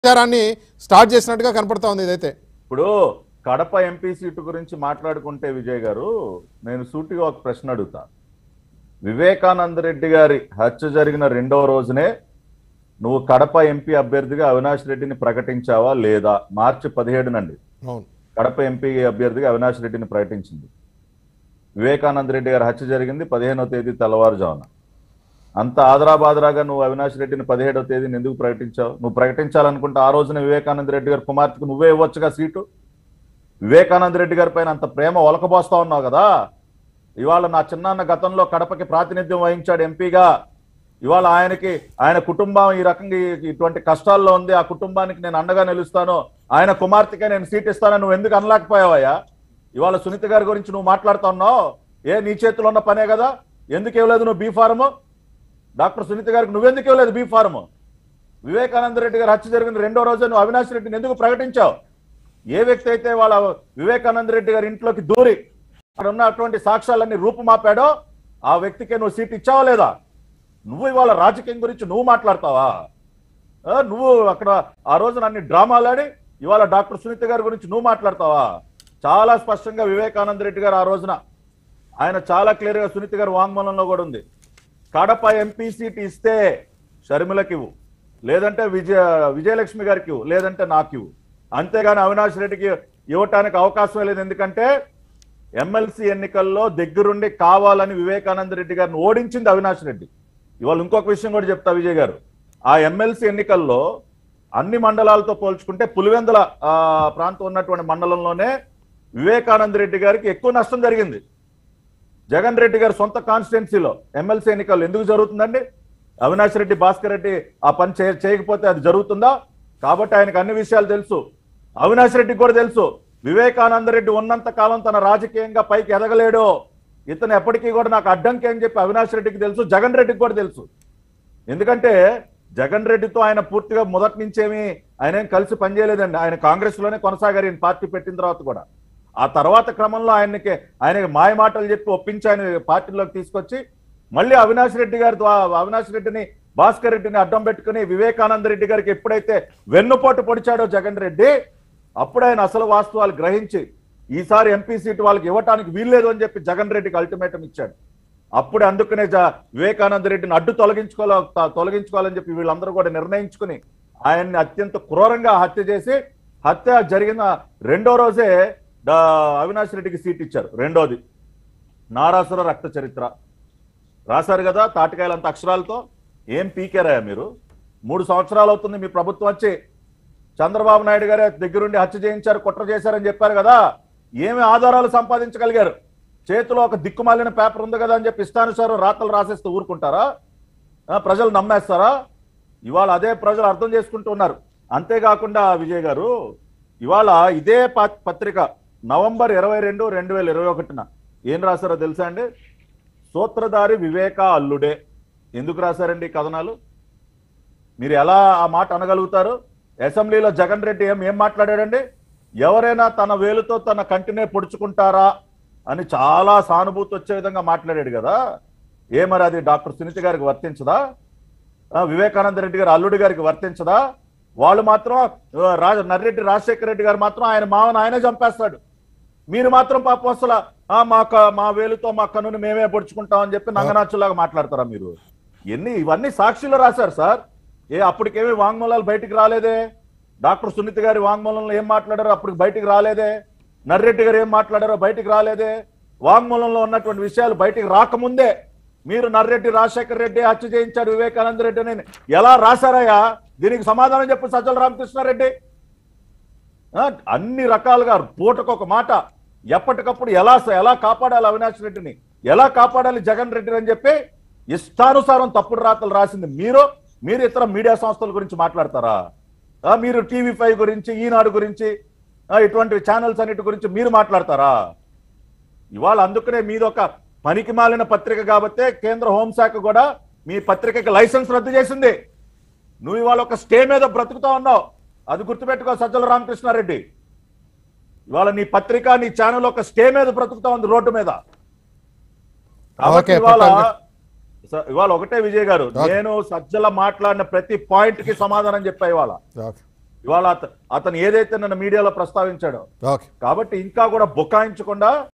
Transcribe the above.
ప్రచారాన్ని స్టార్ట్ చేసినట్టుగా కనపడతా ఉంది ఇదైతే ఇప్పుడు కడప ఎంపీ సీటు గురించి మాట్లాడుకుంటే విజయ్ గారు నేను సూటిగా ఒక ప్రశ్న అడుగుతా వివేకానంద రెడ్డి గారి హత్య జరిగిన రెండవ రోజునే నువ్వు కడప ఎంపీ అభ్యర్థిగా అవినాష్ రెడ్డిని ప్రకటించావా లేదా మార్చి పదిహేడునండి అవును కడప ఎంపీ అభ్యర్థిగా అవినాష్ రెడ్డిని ప్రకటించింది వివేకానంద రెడ్డి గారి హత్య జరిగింది పదిహేనవ తేదీ తెల్లవారుజామున అంత ఆదరాబాదరాగా నువ్వు అవినాష్ రెడ్డిని పదిహేడవ తేదీని ఎందుకు ప్రకటించావు నువ్వు ప్రకటించాలనుకుంటే ఆ రోజున వివేకానంద రెడ్డి గారి కుమార్తెకు నువ్వే ఇవ్వచ్చుగా సీటు వివేకానంద రెడ్డి గారి పైన అంత ప్రేమ ఒలకబోస్తా ఉన్నావు కదా ఇవాళ నా చిన్నాన్న గతంలో కడపకి ప్రాతినిధ్యం వహించాడు ఎంపీగా ఇవాళ ఆయనకి ఆయన కుటుంబం ఈ రకంగా ఈ- ఇటువంటి కష్టాల్లో ఉంది ఆ కుటుంబానికి నేను అండగా నిలుస్తాను ఆయన కుమార్తెకే నేను సీట్ ఇస్తానని నువ్వు ఎందుకు అనలేకపోయావయ్యా ఇవాళ సునీత గారి గురించి నువ్వు మాట్లాడుతా ఉన్నావు ఏ నీ చేతిలో ఉన్న పనే కదా ఎందుకు ఇవ్వలేదు నువ్వు బీ ఫారము డాక్టర్ సునీత గారికి నువ్వెందుకు ఇవ్వలేదు బీ ఫారము వివేకానంద రెడ్డి గారు హత్య జరిగిన రెండో రోజు నువ్వు అవినాష్ రెడ్డిని ఎందుకు ప్రకటించావు ఏ వ్యక్తి అయితే వాళ్ళ వివేకానంద రెడ్డి గారి ఇంట్లోకి దూరి అక్కడ ఉన్నటువంటి సాక్ష్యాలన్నీ రూపుమాపాడో ఆ వ్యక్తికే నువ్వు సీట్ ఇచ్చావా లేదా నువ్వు ఇవాళ రాజకీయం గురించి నువ్వు మాట్లాడతావా ఆ, నువ్వు అక్కడ ఆ రోజున అన్ని డ్రామాలాడి ఇవాళ డాక్టర్ సునీత గారి గురించి నువ్వు మాట్లాడతావా చాలా స్పష్టంగా వివేకానంద రెడ్డి గారు ఆ రోజున ఆయన చాలా క్లియర్ గా సునీత గారి వాంగ్మూలంలో కూడా ఉంది కడప ఎంపీ సీట్ ఇస్తే షర్మిలకి ఇవ్వు లేదంటే విజయ విజయలక్ష్మి గారికి ఇవ్వు లేదంటే నాకు ఇవ్వు అంతేగాని అవినాష్ రెడ్డికి ఇవ్వటానికి అవకాశం లేదు ఎందుకంటే ఎమ్మెల్సీ ఎన్నికల్లో దగ్గరుండి కావాలని వివేకానంద రెడ్డి గారిని ఓడించింది అవినాష్ రెడ్డి ఇవాళ ఇంకొక విషయం కూడా చెప్తా విజయ్ గారు ఆ ఎమ్మెల్సీ ఎన్నికల్లో అన్ని మండలాలతో పోల్చుకుంటే పులివెందుల ఆ, ప్రాంతం ఉన్నటువంటి మండలంలోనే వివేకానంద రెడ్డి గారికి ఎక్కువ నష్టం జరిగింది జగన్ రెడ్డి గారి సొంత కాన్స్టిట్యున్సీలో ఎమ్మెల్సీ ఎన్నికలు ఎందుకు జరుగుతుందండి అవినాష్ రెడ్డి భాస్కర్ రెడ్డి ఆ పని చేయ- చేయకపోతే అది జరుగుతుందా కాబట్టి ఆయనకు అన్ని విషయాలు తెలుసు అవినాష్ రెడ్డికి కూడా తెలుసు వివేకానంద రెడ్డి ఉన్నంత కాలం తన రాజకీయంగా పైకి ఎదగలేడు ఇతను ఎప్పటికీ కూడా నాకు అడ్డంకి అని చెప్పి అవినాష్ రెడ్డికి తెలుసు జగన్ రెడ్డికి కూడా తెలుసు ఎందుకంటే జగన్ రెడ్డితో ఆయన పూర్తిగా మొదటి నుంచేమి ఆయన ఏం కలిసి పనిచేయలేదండి ఆయన కాంగ్రెస్ లోనే కొనసాగారు ఈయన పార్టీ పెట్టిన తర్వాత కూడా ఆ తర్వాత క్రమంలో ఆయనకి ఆయనకి మాయ మాటలు చెప్పి ఒప్పించి ఆయన పార్టీలోకి తీసుకొచ్చి మళ్ళీ అవినాష్ రెడ్డి గారి ద్వా- అవినాష్ రెడ్డిని భాస్కర్ రెడ్డిని అడ్డం పెట్టుకుని వివేకానంద రెడ్డి గారికి ఎప్పుడైతే వెన్నుపోటు పొడిచాడో జగన్ రెడ్డి అప్పుడు ఆయన అసలు వాస్తవాలు గ్రహించి ఈసారి ఎంపీ సీటు వాళ్ళకి ఇవ్వటానికి వీల్లేదు అని చెప్పి జగన్ రెడ్డికి అల్టిమేటం ఇచ్చాడు అప్పుడు అందుకనే జ- వివేకానంద రెడ్డిని అడ్డు తొలగించుకోవాలి త- తొలగించుకోవాలని చెప్పి వీళ్ళందరూ కూడా నిర్ణయించుకుని ఆయన్ని అత్యంత క్రూరంగా హత్య చేసి హత్య జరిగిన రెండో రోజే డా- అవినాష్ రెడ్డికి సీట్ ఇచ్చారు రెండోది నారాసుర రక్త చరిత్ర రాశారు కదా తాటికాయలంత అక్షరాలతో ఏం పీకారా మీరు మూడు సంవత్సరాలు అవుతుంది మీ ప్రభుత్వం వచ్చి చంద్రబాబు నాయుడు గారే దగ్గరుండి హత్య చేయించారు కుట్ర చేశారని చెప్పారు కదా ఏమి ఆధారాలు సంపాదించగలిగారు చేతిలో ఒక దిక్కుమాలిన పేపర్ ఉంది కదా అని చెప్పి ఇష్టానుసారం రాతలు రాసేస్తూ ఊరుకుంటారా ఆ, ప్రజలు నమ్మేస్తారా ఇవాళ అదే ప్రజలు అర్థం చేసుకుంటున్నారు అంతేకాకుండా విజయ్ గారు ఇవాళ ఇదే ప- పత్రిక నవంబర్ ఇరవై రెండు రెండు వేల ఇరవై ఒకటిన ఏం రాశారో తెలుసా అండి సూత్రధారి వివేక అల్లుడే ఎందుకు రాశారండి ఈ కథనాలు మీరు ఎలా ఆ మాట అనగలుగుతారు అసెంబ్లీలో జగన్ రెడ్డి ఏం ఏం మాట్లాడాడండి ఎవరైనా తన వేలుతో తన కంటినే పొడుచుకుంటారా అని చాలా సానుభూతి వచ్చే విధంగా మాట్లాడాడు కదా ఏ మరి అది డాక్టర్ సునీత గారికి వర్తించదా ఆ, వివేకానంద రెడ్డి గారు అల్లుడి గారికి వర్తించదా వాళ్ళు మాత్రం ఆ, రాజ నర్రెడ్డి రాజశేఖర రెడ్డి గారు మాత్రం ఆయన మావన ఆయనే చంపేస్తాడు మీరు మాత్రం పాపం అసలు ఆ, మా క- మా వేలుతో మా కన్నుని మేమే పొడుచుకుంటాం అని చెప్పి నంగనాచులాగా మాట్లాడతారా మీరు ఎన్ని ఇవన్నీ సాక్షిలో రాశారు సార్ ఏ అప్పటికేమీ వాంగ్మూలాలు బయటికి రాలేదే డాక్టర్ సునీత గారి వాంగ్మూలంలో ఏం మాట్లాడారో అప్పటికి బయటికి రాలేదే నర్రెడ్డి గారు ఏం మాట్లాడారో బయటికి రాలేదే వాంగ్మూలంలో ఉన్నటువంటి విషయాలు బయటికి రాకముందే మీరు నర్రెడ్డి రాజశేఖర రెడ్డి హత్య చేయించారు వివేకానంద రెడ్డి అని ఎలా రాశారయ్యా దీనికి సమాధానం చెప్పు సజ్జల రామకృష్ణారెడ్డి ఆ, అన్ని రకాలుగా పూటకు ఒక మాట ఎప్పటికప్పుడు ఎలా ఎలా కాపాడాలి అవినాష్ రెడ్డిని ఎలా కాపాడాలి జగన్ రెడ్డిని అని చెప్పి ఇష్టానుసారం తప్పుడు రాతలు రాసింది మీరు మీరు ఇతర మీడియా సంస్థల గురించి మాట్లాడతారా ఆ, మీరు టీవీ ఫైవ్ గురించి ఈనాడు గురించి ఆ, ఇటువంటి ఛానల్స్ అన్నిటి గురించి మీరు మాట్లాడతారా ఇవాళ అందుకనే మీదొక పనికి మాలిన పత్రిక కాబట్టే కేంద్ర హోంశాఖ కూడా మీ పత్రికకి లైసెన్స్ రద్దు చేసింది నువ్వు ఇవాళ ఒక స్టే మీద బ్రతుకుతా ఉన్నావు అది గుర్తుపెట్టుకో సజ్జల రామకృష్ణారెడ్డి ఇవాళ నీ పత్రిక నీ ఛానల్ ఒక స్టే మీద బ్రతుకుతా ఉంది రోడ్డు మీద కాబట్టి ఓకే, ఇవాళ పట్టాభి. స- ఇవాళ ఒకటే విజయ్ గారు ఓకే. నేను సజ్జల మాట్లాడిన ప్రతి పాయింట్ కి సమాధానం చెప్పా ఇవాళ ఓకే ఇవాళ అత- అతను ఏదైతే నన్ను మీడియాలో ప్రస్తావించాడో ఓకే కాబట్టి ఇంకా కూడా బుకాయించకుండా